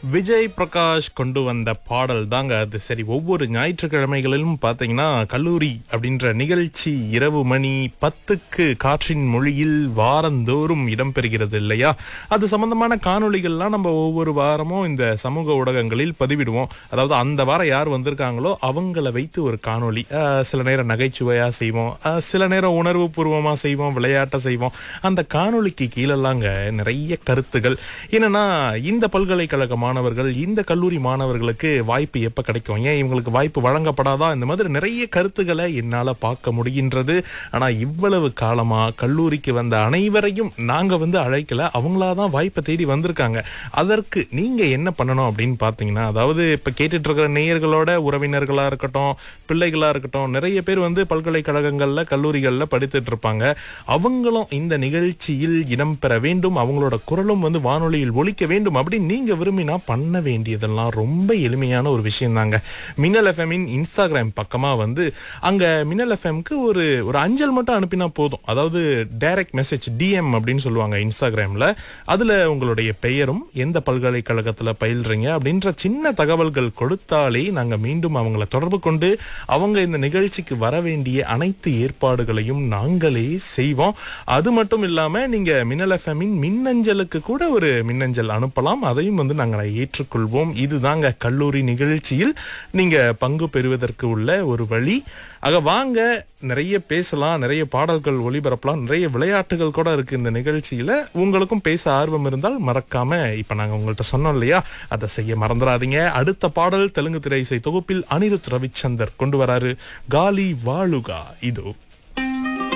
விஜய் பிரகாஷ் கொண்டு வந்த பாடல் தாங்க அது சரி ஒவ்வொரு ஞாயிற்றுக்கிழமைகளிலும் பார்த்தீங்கன்னா கல்லூரி அப்படின்ற நிகழ்ச்சி இரவு மணி பத்துக்கு காற்றின் மொழியில் வாரந்தோறும் இடம்பெறுகிறது இல்லையா அது சம்பந்தமான காணொளிகள்லாம் நம்ம ஒவ்வொரு வாரமும் இந்த சமூக ஊடகங்களில் பதிவிடுவோம் அதாவது அந்த வாரம் யார் வந்திருக்காங்களோ அவங்கள வைத்து ஒரு காணொளி அஹ், சில நேரம் நகைச்சுவையா செய்வோம் அஹ், சில நேரம் உணர்வு பூர்வமா செய்வோம் விளையாட்ட செய்வோம் அந்த காணொளிக்கு கீழெல்லாங்க நிறைய கருத்துகள் என்னன்னா இந்த பல்கலைக்கழக மாணவர்கள் இந்த கல்லூரி மாணவர்களுக்கு வாய்ப்பு எப்ப கிடைக்கும் ஏன் இவங்களுக்கு வாய்ப்பு வழங்கப்படாதா இந்த மாதிரி நிறைய கருத்துக்களை என்னால பார்க்க முடிகின்றது ஆனா இவ்வளவு காலமா கல்லூரிக்கு வந்த அனைவரையும் நாங்க வந்து அழைக்கல அவங்களா தான் வாய்ப்பை தேடி வந்திருக்காங்க அதற்கு நீங்க என்ன பண்ணணும் அப்படின்னு பாத்தீங்கன்னா அதாவது இப்ப கேட்டுட்டு இருக்கிற நேயர்களோட உறவினர்களா இருக்கட்டும் பிள்ளைகளா இருக்கட்டும் நிறைய பேர் வந்து பல்கலைக்கழகங்கள்ல கல்லூரிகள்ல படித்துட்டு இருப்பாங்க அவங்களும் இந்த நிகழ்ச்சியில் இடம்பெற வேண்டும் அவங்களோட குரலும் வந்து வானொலியில் ஒலிக்க வேண்டும் அப்படின்னு நீங்க விரும்பினா பண்ண வேண்டியதெல்லாம் ரொம்ப எளிமையான ஒரு விஷயம் தாங்க மின்னல் எஃப்எம்மின் இன்ஸ்டாகிராம் பக்கமா வந்து அங்க மின்னல் எஃப்எம்க்கு ஒரு ஒரு அஞ்சல் மட்டும் அனுப்பினா போதும் அதாவது டைரக்ட் மெசேஜ் டிஎம் அப்படின்னு சொல்லுவாங்க இன்ஸ்டாகிராம்ல அதுல உங்களுடைய பெயரும் எந்த பல்கலைக்கழகத்துல பயில்றீங்க அப்படின்ற சின்ன தகவல்கள் கொடுத்தாலே நாங்க மீண்டும் அவங்கள தொடர்பு கொண்டு அவங்க இந்த நிகழ்ச்சிக்கு வர வேண்டிய அனைத்து ஏற்பாடுகளையும் நாங்களே செய்வோம் அது மட்டும் இல்லாம நீங்க மின்னல் எஃப்எம்மின் மின்னஞ்சலுக்கு கூட ஒரு மின்னஞ்சல் அனுப்பலாம் அதையும் வந்து நாங்கள் ஏற்றுக்கொள்வோம் இதுதாங்க கல்லூரி நிகழ்ச்சியில் நீங்க பங்கு பெறுவதற்கு உள்ள ஒரு வழி ஆக வாங்க நிறைய பேசலாம் நிறைய பாடல்கள் ஒளிபரப்பலாம் நிறைய விளையாட்டுகள் கூட இருக்கு இந்த நிகழ்ச்சியில உங்களுக்கும் பேச ஆர்வம் இருந்தால் மறக்காம இப்ப நாங்க உங்கள்ட்ட சொன்னோம் இல்லையா அதை செய்ய மறந்துடாதீங்க அடுத்த பாடல் தெலுங்கு திரை இசை தொகுப்பில் அனிருத் ரவிச்சந்தர் கொண்டு வராரு காலி வாழுகா இதோ